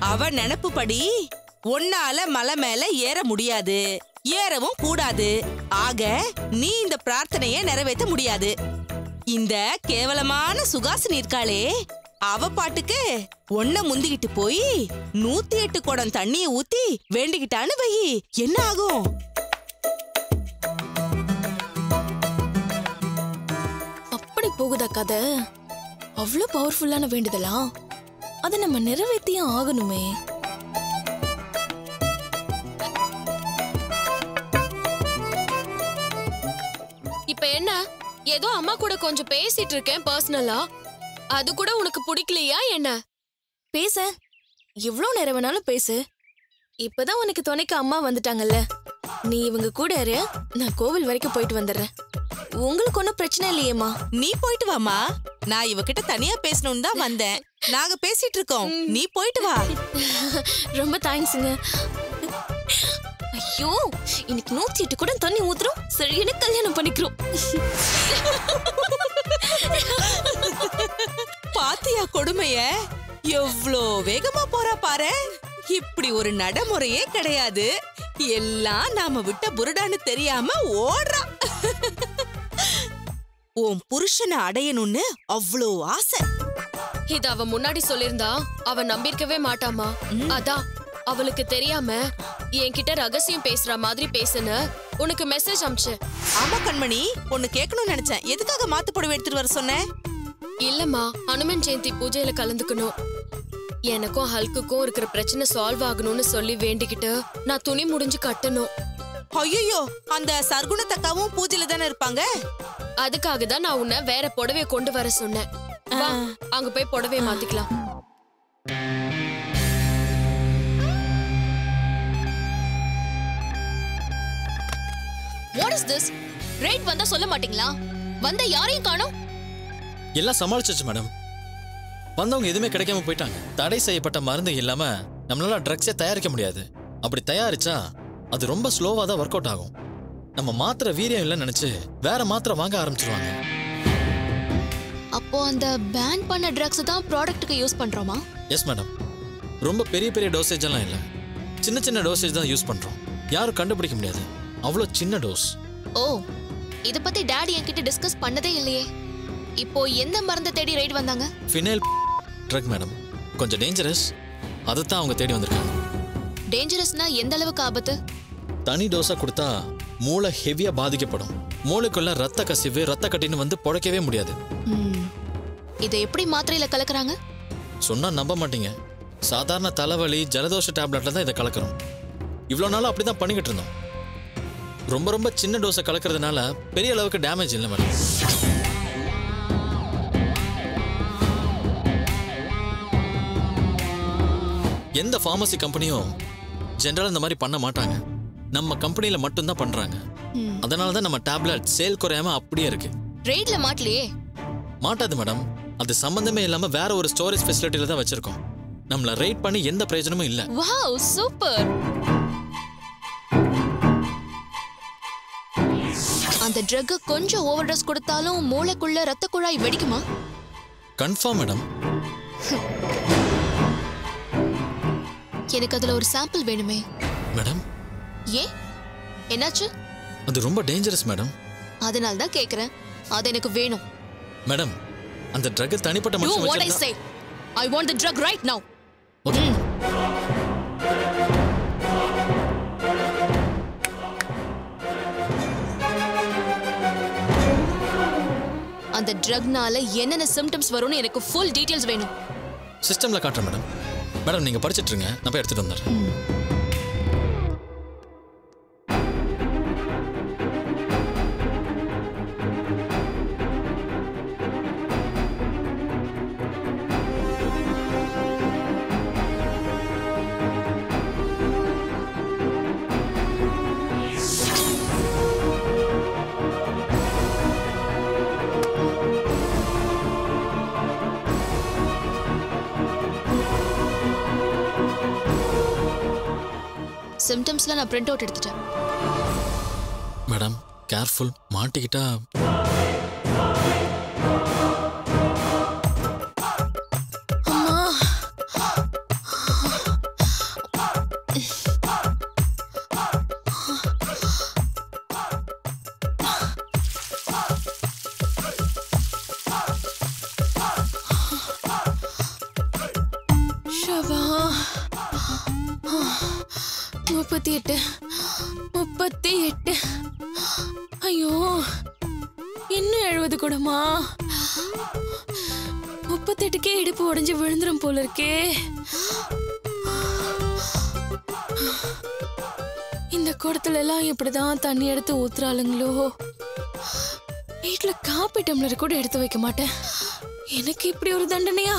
அவ நினப்புப்படி உன்னால மலை மேல ஏற முடியாது ஏறவும் கூடாது ஆக நீ இந்த பிரார்த்தனைய நிறைவேற்ற முடியாது இந்த கேவலமான சுகாசினி இருக்காளே அவ பாட்டுக்கு ஒன்ன முந்திக்கிட்டு போய் நூத்தி எட்டு குடம் தண்ணிய ஊத்தி வேண்டிக்கிட்டான்னு வை என்ன ஆகும் அப்படி போகுதா கதை அவ்வளோ பவர்ஃபுல்லான வேண்டுதலா அதை நம்ம நிறைவேற்றியே ஆகணுமே இப்ப என்ன ஏதோ அம்மா கூட கொஞ்சம் பேசிட்டு இருக்கேன் பர்சனலா அது கூட உனக்கு பிடிக்கலையா என்ன பேச எவ்வளோ நேரம் வேணாலும் பேசு இப்பதான் உனக்கு துணைக்கு அம்மா வந்துட்டாங்கல்ல நீ இவங்க கூட இரு நான் கோவில் வரைக்கும் போயிட்டு வந்துடுறேன் உங்களுக்கு ஒன்றும் பிரச்சனை இல்லையேம்மா நீ போயிட்டு வாமா நான் இவகிட்ட தனியா பேசணும்னு தான் வந்தேன் நாங்க பேசிட்டு இருக்கோம் நீ போயிட்டு வா ரொம்ப தேங்க்ஸுங்க ஐயோ இன்னைக்கு நூத்தி எட்டு கூட தண்ணி ஊத்துறோம் சரியான கல்யாணம் பண்ணிக்கிறோம் பாத்தியா கொடுமைய எவ்ளோ வேகமா போறா பாரு இப்படி ஒரு நடைமுறையே கிடையாது எல்லாம் நாம விட்ட புருடான்னு தெரியாம ஓடுறா உன் புருஷனை அடையணும்னு அவ்ளோ ஆசை இது அவ முன்னாடி சொல்லிருந்தா அவ நம்பியிருக்கவே மாட்டாமா அதான் அவளுக்கு தெரியாம என்கிட்ட ரகசியம் பேசுற மாதிரி பேசுன உனக்கு மெசேஜ் அமிச்சேன் ஆமா கண்மணி ஒன்னு கேட்கணும்னு நினைச்சேன் எதுக்காக மாத்து புடவை எடுத்துட்டு வர சொன்ன இல்லம்மா ஹனுமன் ஜெயந்தி பூஜையில கலந்துக்கணும் எனக்கும் ஹல்குக்கும் இருக்கிற பிரச்சனை சால்வ் ஆகணும்னு சொல்லி வேண்டிக்கிட்டு நான் துணி முடிஞ்சு கட்டணும் ஐயோ அந்த சர்க்குணத்தக்காவும் பூஜையில தானே இருப்பாங்க அதுக்காக தான் நான் உன்னை வேற புடவைய கொண்டு வர சொன்னேன் வா அங்க போய் புடவைய மாத்திக்கலாம் வாட் இஸ் திஸ் ரேட் வந்தா சொல்ல மாட்டீங்களா வந்த யாரையும் காணோம் எல்லாம் சமாளிச்சிச்சு மேடம் வந்தவங்க எதுவுமே கிடைக்காம போயிட்டாங்க தடை செய்யப்பட்ட மருந்து இல்லாம நம்மளால ட்ரக்ஸே தயாரிக்க முடியாது அப்படி தயாரிச்சா அது ரொம்ப ஸ்லோவா தான் ஒர்க் அவுட் ஆகும் நம்ம மாத்திரை வீரியம் இல்லைன்னு நினைச்சு வேற மாத்திரை வாங்க ஆரம்பிச்சிருவாங்க அப்போ அந்த பேன் பண்ண ட்ரக்ஸ் தான் ப்ராடக்ட்டுக்கு யூஸ் பண்றோமா எஸ் மேடம் ரொம்ப பெரிய பெரிய டோசேஜ் எல்லாம் இல்லை சின்ன சின்ன டோசேஜ் தான் யூஸ் பண்றோம் யாரும் கண்டுபிடிக்க முடியாது அவ்வளோ சின்ன டோஸ் ஓ இத பத்தி டாடி என்கிட்ட டிஸ்கஸ் பண்ணதே இல்லையே இப்போ எந்த மருந்தை தேடி ரைட் வந்தாங்க ஃபினைல் ட்ரக் மேடம் கொஞ்சம் டேஞ்சரஸ் அதைத்தான் அவங்க தேடி வந்திருக்காங்க டேஞ்சரஸ்னா எந்த அளவுக்கு ஆபத்து தனி டோஸா கொடுத்தா மூளை ஹெவியா பாதிக்கப்படும் மூளைக்குள்ள ரத்த கசிவு ரத்த கட்டின்னு வந்து புழைக்கவே முடியாது ம். இதை எப்படி மாத்திரையில கலக்குறாங்க சொன்னா நம்ப மாட்டீங்க சாதாரண தலைவலி ஜலதோஷ டேப்லெட்ல தான் இதை கலக்கிறோம் இவ்வளோ நாளும் அப்படி தான் பண்ணிக்கிட்டு இருந்தோம் ரொம்ப ரொம்ப சின்ன டோஸை கலக்கிறதுனால பெரிய அளவுக்கு டேமேஜ் இல்லை மேடம் எந்த ஃபார்மசி கம்பெனியும் ஜென்ரலாக இந்த மாதிரி பண்ண மாட்டாங்க நம்ம கம்பெனியில் மட்டும்தான் பண்ணுறாங்க அதனால தான் நம்ம டேப்லெட் சேல் குறையாம அப்படியே இருக்கு ரெய்ட்ல மாட்டலையே மாட்டாது மேடம் அது சம்பந்தமே இல்லாம வேற ஒரு ஸ்டோரேஜ் ஃபெசிலிட்டியில தான் வச்சிருக்கோம் நம்மள ரேட் பண்ணி எந்த பிரயோஜனமும் இல்ல வாவ் சூப்பர் அந்த ட்ரக் கொஞ்சம் ஓவர் டோஸ் கொடுத்தாலும் மூளைக்குள்ள ரத்த குழாய் வெடிக்குமா கன்ஃபார்ம் மேடம் எனக்கு அதுல ஒரு சாம்பிள் வேணுமே மேடம் ஏன் என்னாச்சு அது ரொம்ப டேஞ்சரஸ் மேடம் அதனால தான் கேக்குறேன் அது எனக்கு வேணும் மேடம் அந்த ட்ரக் தனிப்பட்ட Do மனுஷன் what I வச்சிருந்தா- say. I want the drug right now. Okay. அந்த ட்ரக்னால என்னென்ன சிம்டம்ஸ் வரும்னு எனக்கு ஃபுல் டீடைல்ஸ் வேணும் சிஸ்டம்ல காட்டுறேன் மேடம் மேடம் நீங்க படிச்சிட்டு இருங்க நான் போய் எடுத்துட்டு வந்துடுறேன் சிம்டம்ஸ்லாம் நான் பிரிண்ட் அவுட் எடுத்துட்டேன் மேடம் கேர்ஃபுல் மாட்டிக்கிட்டா முப்பத்தி எட்டு முப்பத்தி எட்டு ஐயோ இன்னும் எழுபது கூடமா முப்பத்தெட்டுக்கே இடுப்பு உடைஞ்சு விழுந்துரும் போல இருக்கே இந்த குடத்துல எல்லாம் இப்படிதான் தண்ணி எடுத்து ஊத்துறாளுங்களோ வீட்டுல காப்பி டம்ளர் கூட எடுத்து வைக்க மாட்டேன் எனக்கு இப்படி ஒரு தண்டனையா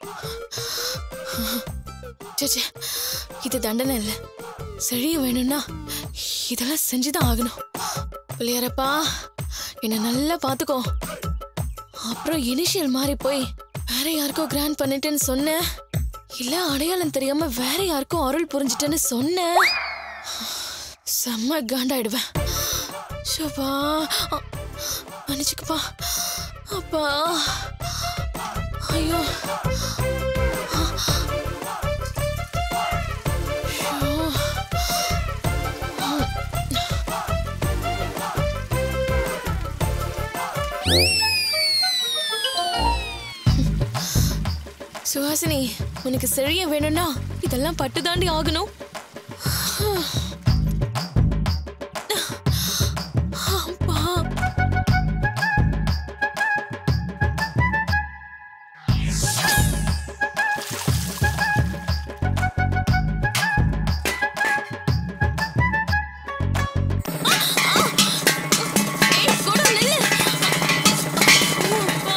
ச்சே, ச்சே, இது தண்டனை இல்ல செழிய வேணும்னா இதெல்லாம் செஞ்சுதான் ஆகணும் பிள்ளையாரப்பா என்ன நல்லா பாத்துக்கோ அப்புறம் இனிஷியல் மாறி போய் வேற யாருக்கோ கிராண்ட் பண்ணிட்டேன்னு சொன்னேன் இல்ல அடையாளம் தெரியாம வேற யாருக்கும் அருள் புரிஞ்சிட்டேன்னு சொன்னேன் செம்ம காண்டாயிடுவேன் ஷோபா அ- மன்னிச்சுக்கப்பா அப்பா ஐயோ ஷோ. சுஹாசினி உனக்கு செழிய வேணும்னா இதெல்லாம் பட்டு தாண்டி ஆகணும் அப்பா ஏய், கொடு, நில்லு. அப்பா.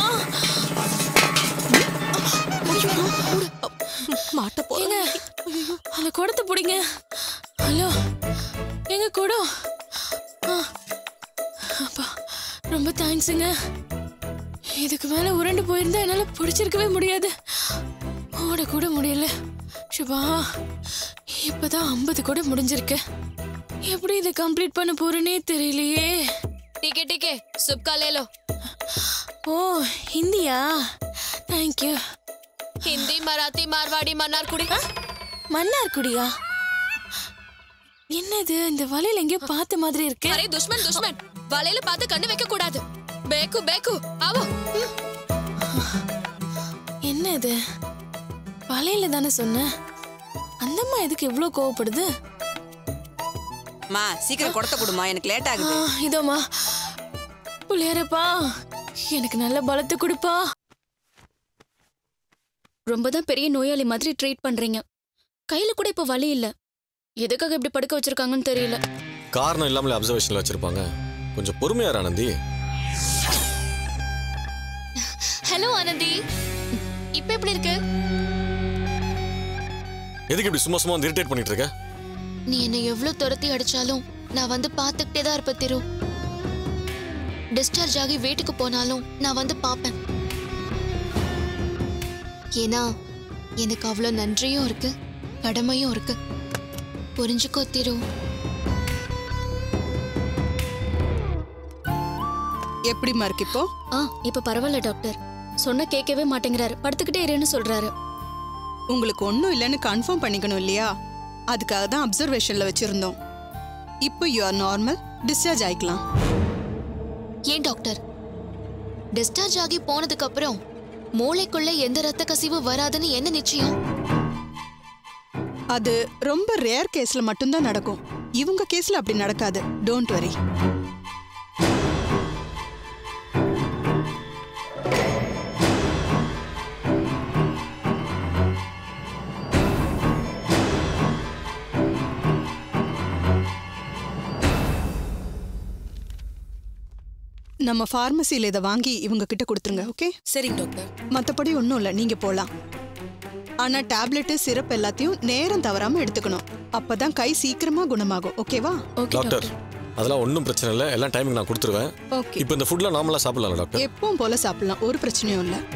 மாட்ட போ ஏங்க அந்த குடத்தை பிடிங்க ஹலோ எங்க குடம் ஆ. அப்பா ரொம்ப தேங்க்ஸுங்க இதுக்கு மேல உருண்டு போயிருந்தா என்னால பிடிச்சிருக்கவே முடியாது ஓட கூட முடியல சுபா இப்பதான் ஐம்பது கூட முடிஞ்சிருக்கு எப்படி இதை கம்ப்ளீட் பண்ண போறேனே தெரியலையே ठीक है ठीक है सुबह का ले लो ஓ ஹிந்தியா தேங்க்யூ हिंदी मराठी मारवाड़ी मनारकुड़ी மன்னார்குடியா என்னது இந்த வலையில எங்கேயோ பார்த்த மாதிரி இருக்கு अरे दुश्मन दुश्मन வலையில பார்த்து கண்ணு வைக்க கூடாது பேக்கு பேக்கு ஆவோ ம். என்ன இது வலையில தானே சொன்ன அந்தம்மா எதுக்கு இவ்ளோ கோவப்படுது மா சீக்கிரம் குடத்தை கொடுமா எனக்கு லேட் ஆ, ஆகுது இதோமா புள்ளியாரப்பா எனக்கு நல்ல பலத்தை கொடுப்பா ரொம்ப தான் பெரிய நோயாளி மாதிரி ட்ரீட் பண்றீங்க கையில கூட இப்ப வலி இல்ல எதுக்காக இப்படி படுக்க வச்சிருக்காங்கன்னு தெரியல காரணம் இல்லாமலே அப்சர்வேஷன்ல வச்சிருப்பாங்க கொஞ்சம் பொறுமையா இரு, ஆனந்தி ஹலோ ஆனந்தி இப்ப எப்படி இருக்கு எதுக்கு இப்படி சும்மா சும்மா வந்து இரிட்டேட் பண்ணிட்டு இருக்க நீ என்னை எவ்வளவு துரத்தி அடிச்சாலும் நான் வந்து பார்த்துக்கிட்டே தான் இருப்ப திரு டிஸ்சார்ஜ் ஆகி வீட்டுக்கு போனாலும் நான் வந்து பார்ப்பேன் ஏன்னா எனக்கு அவ்வளோ நன்றியும் இருக்கு கடமையும் இருக்கு புரிஞ்சுக்கோ திரு எப்படிமா இருக்கு இப்போ ஆ இப்ப பரவாயில்ல டாக்டர் சொன்ன கேட்கவே மாட்டேங்கிறாரு படுத்துக்கிட்டே இருன்னு சொல்றாரு உங்களுக்கு ஒன்றும் இல்லைன்னு கன்ஃபார்ம் பண்ணிக்கணும் இல்லையா அதுக்காக தான் அப்சர்வேஷன்ல வச்சிருந்தோம் இப்போ யூ ஆர் நார்மல் டிஸ்சார்ஜ் ஆயிக்கலாம் ஏன் டாக்டர் டிஸ்சார்ஜ் ஆகி போனதுக்கு அப்புறம் மூளைக்குள்ள எந்த ரத்த கசிவு வராதுன்னு என்ன நிச்சயம் அது ரொம்ப ரேர் கேஸ்ல மட்டும்தான் நடக்கும் இவங்க கேஸ்ல அப்படி நடக்காது டோன்ட் வரி நம்ம ஃபார்மசியில் இதை வாங்கி இவங்க கிட்ட கொடுத்துருங்க ஓகே சரிங்க டாக்டர் மற்றபடி ஒன்றும் இல்லை நீங்கள் போகலாம் ஆனால் டேப்லெட்டு சிரப் எல்லாத்தையும் நேரம் தவறாமல் எடுத்துக்கணும் அப்போ தான் கை சீக்கிரமாக குணமாகும் ஓகேவா ஓகே டாக்டர் அதெல்லாம் ஒன்றும் பிரச்சனை இல்லை எல்லாம் டைமிங் நான் கொடுத்துருவேன் ஓகே இப்போ இந்த ஃபுட்லாம் நார்மலாக சாப்பிடலாம் டாக்டர் எப்பவும் போல சாப்பிடலாம் ஒரு பிரச்சனையும் இல்லை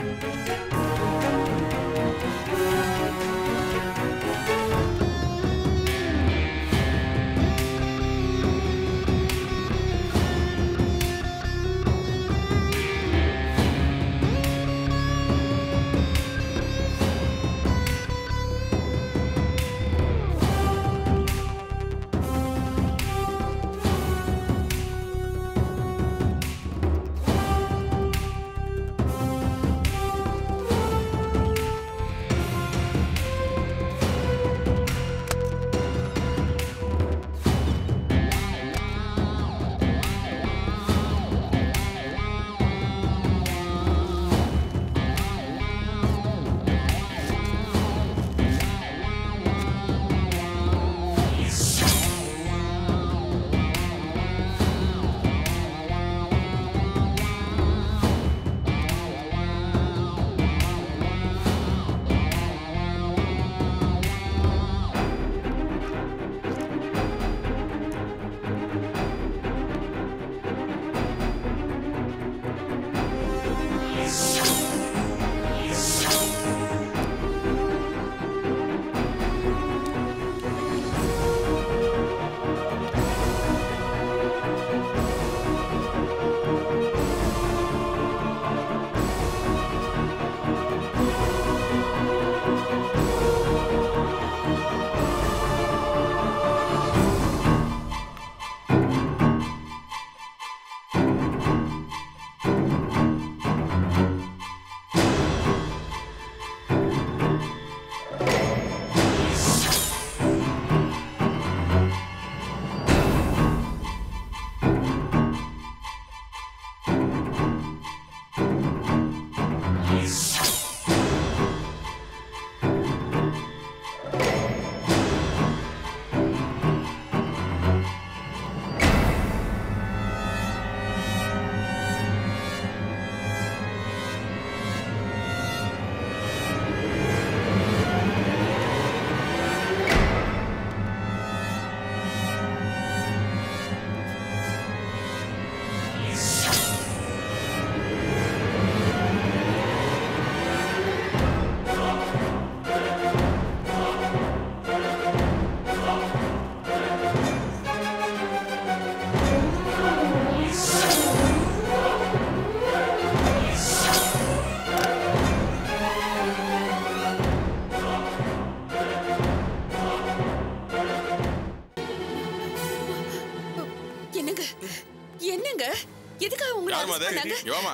என்னங்க எதுக்காக உங்களை யாரும்மா arrest அது பண்ணாங்க இவாமா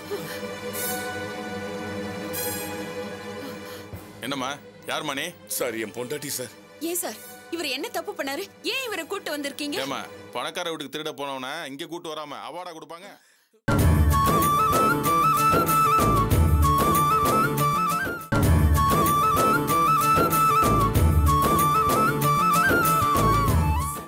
என்னம்மா யாரும்மா நீ சார் என் பொண்டாட்டி சார் ஏன் சார் இவர் என்ன தப்பு பண்ணாரு ஏன் இவரை கூட்டு வந்திருக்கீங்க ஏமா பணக்கார வீட்டுக்கு திருட போனவன இங்க கூட்டு வராம அவார்டா கொடுப்பாங்க